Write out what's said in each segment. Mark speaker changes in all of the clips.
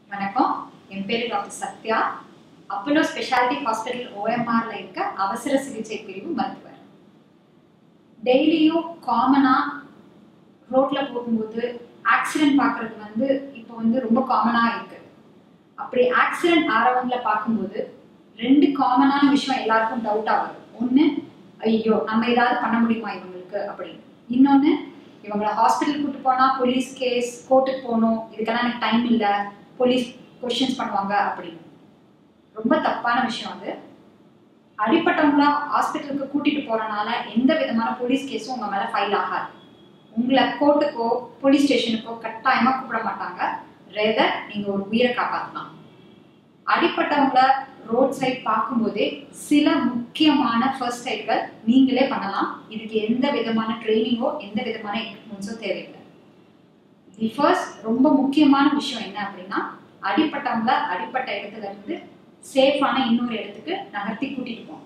Speaker 1: வணக்கம் என் பேரு doctor Sathya Apollo speciality hospital ஓஎம்ஆர்ல இருக்க அவசர சிகிச்சை பிரிவு மருத்துவர் டெய்லியும் காமனா ரோட்ல போகும்போது ஆக்சிடென்ட் பார்க்கறது வந்து இப்போ வந்து ரொம்ப காமனா இருக்கு அப்படி ஆக்சிடென்ட் ஆறவங்களை பார்க்கும்போது ரெண்டு காமனான விஷயம் எல்லாருக்கும் டவுட் ஆகுது ஒன்று ஐயோ நம்ம ஏதாவது பண்ண முடியுமா இவங்களுக்கு அப்படின்னு இன்னொன்று இவங்களை ஹாஸ்பிட்டல் கூட்டு போனா போலீஸ் கேஸ் கோர்ட்டுக்கு போகணும் இதுக்கெல்லாம் எனக்கு டைம் இல்லை போலீஸ் கொஷின்ஸ் பண்ணுவாங்க அப்படின்னு ரொம்ப தப்பான விஷயம் அது அடிப்பட்டவங்களா ஹாஸ்பிட்டலுக்கு கூட்டிட்டு போறனால எந்த விதமான போலீஸ் கேஸும் உங்க மேல ஃபைல் ஆகாது உங்களை கோர்ட்டுக்கோ போலீஸ் ஸ்டேஷனுக்கோ கட்டாயமா கூப்பிட மாட்டாங்க ரேதர் நீங்க ஒரு உயிரை காப்பாற்றலாம் அடிப்பட்டவங்கள ரோட் சைட் பார்க்கும்போதே சில முக்கியமான ஃபர்ஸ்ட் எய்ட்கள் நீங்களே பண்ணலாம் இதுக்கு எந்த விதமான ட்ரைனிங்கோ எந்த விதமான எக்யூப்மெண்ட்ஸோ தேவையில்லை தி ஃபர்ஸ்ட் ரொம்ப முக்கியமான விஷயம் என்ன அப்படின்னா அடிப்பட்டவங்கள அடிப்பட்ட இடத்துல இருந்து சேஃபான இன்னொரு இடத்துக்கு நகர்த்தி கூட்டிட்டு போகணும்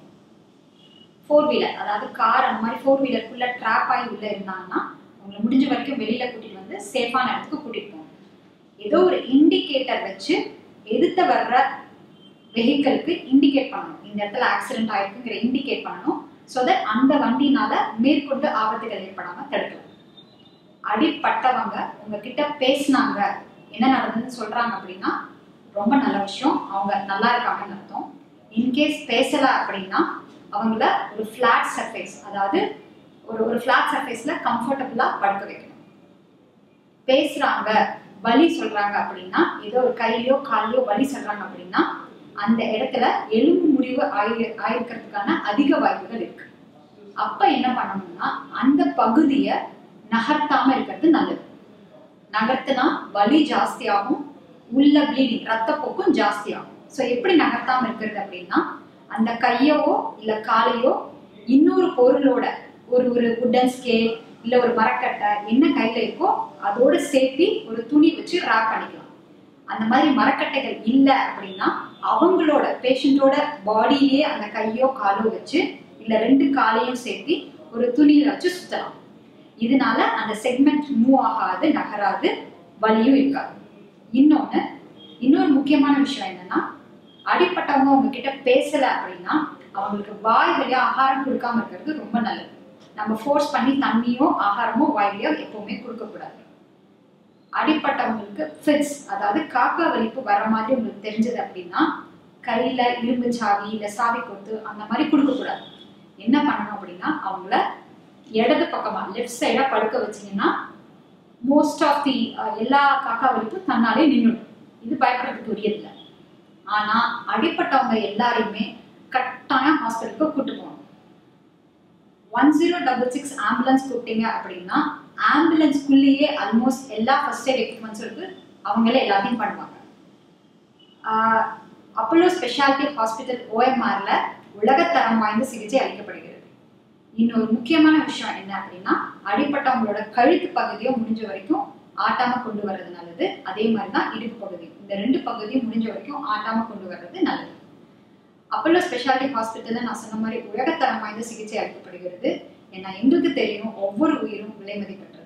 Speaker 1: ஃபோர் வீலர் அதாவது கார் அந்த மாதிரி ஃபோர் வீலருக்குள்ள ட்ராப் ஆகி உள்ள இருந்தாங்கன்னா அவங்களை முடிஞ்ச வரைக்கும் வெளியில கூட்டிட்டு வந்து சேஃபான இடத்துக்கு கூட்டிட்டு போகணும் ஏதோ ஒரு இண்டிகேட்டர் வச்சு எதிர்த்த வர்ற வெஹிக்கிளுக்கு இண்டிகேட் பண்ணணும் இந்த இடத்துல ஆக்சிடென்ட் ஆயிருக்குங்கிற இண்டிகேட் பண்ணணும் ஸோ தட் அந்த வண்டினால மேற்கொண்டு ஆபத்துகள் ஏற்படாம தடுக்கலாம் அடிப்பட்டவங்க உங்ககிட்ட பேசினாங்க என்ன நடந்ததுன்னு சொல்றாங்க அப்படின்னா ரொம்ப நல்ல விஷயம் அவங்க நல்லா இருக்காங்கன்னு அர்த்தம் இன்கேஸ் பேசல அப்படின்னா அவங்கள ஒரு ஃபிளாட் சர்ஃபேஸ் அதாவது ஒரு ஒரு ஃபிளாட் சர்ஃபேஸ்ல கம்ஃபர்டபுளா படுக்க வைக்கணும் பேசுறாங்க வலி சொல்றாங்க அப்படின்னா ஏதோ ஒரு கையிலயோ காலையோ வலி சொல்றாங்க அப்படின்னா அந்த இடத்துல எலும்பு முறிவு ஆயி ஆயிருக்கிறதுக்கான அதிக வாய்ப்புகள் இருக்கு அப்ப என்ன பண்ணணும்னா அந்த பகுதியை நகர்த்தாம இருக்கிறது நல்லது நகர்த்தினா வலி ஜாஸ்தியாகும் உள்ள ப்ளீடிங் ரத்தப்போக்கும் ஜாஸ்தியாகும் ஸோ எப்படி நகர்த்தாம இருக்கிறது அப்படின்னா அந்த கையவோ இல்ல காலையோ இன்னொரு பொருளோட ஒரு ஒரு உட்டன் ஸ்கேல் இல்ல ஒரு மரக்கட்டை என்ன கையில இருக்கோ அதோட சேர்த்து ஒரு துணி வச்சு ரேப் பண்ணிக்கலாம் அந்த மாதிரி மரக்கட்டைகள் இல்லை அப்படின்னா அவங்களோட பேஷண்டோட பாடியிலேயே அந்த கையோ காலோ வச்சு இல்ல ரெண்டு காலையும் சேர்த்து ஒரு துணியில வச்சு சுத்தலாம் இதனால அந்த செக்மெண்ட் மூவ் ஆகாது நகராது வலியும் இருக்காது இன்னொன்னு இன்னொரு முக்கியமான விஷயம் என்னன்னா அடிப்பட்டவங்க உங்ககிட்ட பேசல அப்படின்னா அவங்களுக்கு வாய் வழியா ஆகாரம் கொடுக்காம இருக்கிறது ரொம்ப நல்லது நம்ம ஃபோர்ஸ் பண்ணி தண்ணியோ ஆகாரமோ வாயிலையோ எப்பவுமே கொடுக்கக்கூடாது அடிப்பட்டவங்களுக்கு ஃபிட்ஸ் அதாவது காக்கா வலிப்பு வர மாதிரி உங்களுக்கு தெரிஞ்சது அப்படின்னா கையில இரும்பு சாவி இல்ல சாவி கொத்து அந்த மாதிரி கொடுக்கக்கூடாது என்ன பண்ணணும் அப்படின்னா அவங்கள இடது பக்கமா லெஃப்ட் சைடா படுக்க வச்சீங்கன்னா மோஸ்ட் ஆஃப் தி எல்லா காக்கா வலிப்பும் தன்னாலே நின்றுடும் இது பயப்படுறதுக்கு உரியதில்லை ஆனா அடிப்பட்டவங்க எல்லாரையுமே கட்டாயம் ஹாஸ்பிட்டலுக்கு கூட்டு போகணும் one zero double six ambulance கூப்பிட்டீங்க அப்படின்னா ஆம்புலன்ஸ்குள்ளேயே ஆல்மோஸ்ட் எல்லா ஃபர்ஸ்ட் எய்ட் எக்யூப்மெண்ட்ஸும் இருக்கு அவங்களே எல்லாத்தையும் பண்ணுவாங்க அப்போலோ ஸ்பெஷாலிட்டி ஹாஸ்பிட்டல் ஓஎம்ஆர்ல உலகத்தரம் வாய்ந்த சிகிச்சை அளிக்கப்படுகிறது இன்னொரு முக்கியமான விஷயம் என்ன அப்படின்னா அடிப்பட்டவங்களோட கழுத்து பகுதியோ முடிஞ்ச வரைக்கும் ஆட்டாம கொண்டு வர்றது நல்லது அதே மாதிரி தான் இடுப்பு பகுதி இந்த ரெண்டு பகுதியும் முடிஞ்ச வரைக்கும் ஆட்டாம கொண்டு வர்றது நல்லது அப்போலோ ஸ்பெஷாலிட்டி ஹாஸ்பிட்டல்ல நான் சொன்ன மாதிரி உலகத்தரம் வாய்ந்த சிகிச்சை அளிக்கப்படுகிறது ஏன்னா எங்களுக்கு தெரியும் ஒவ்வொரு உயிரும் விலை மதிப்பற்றது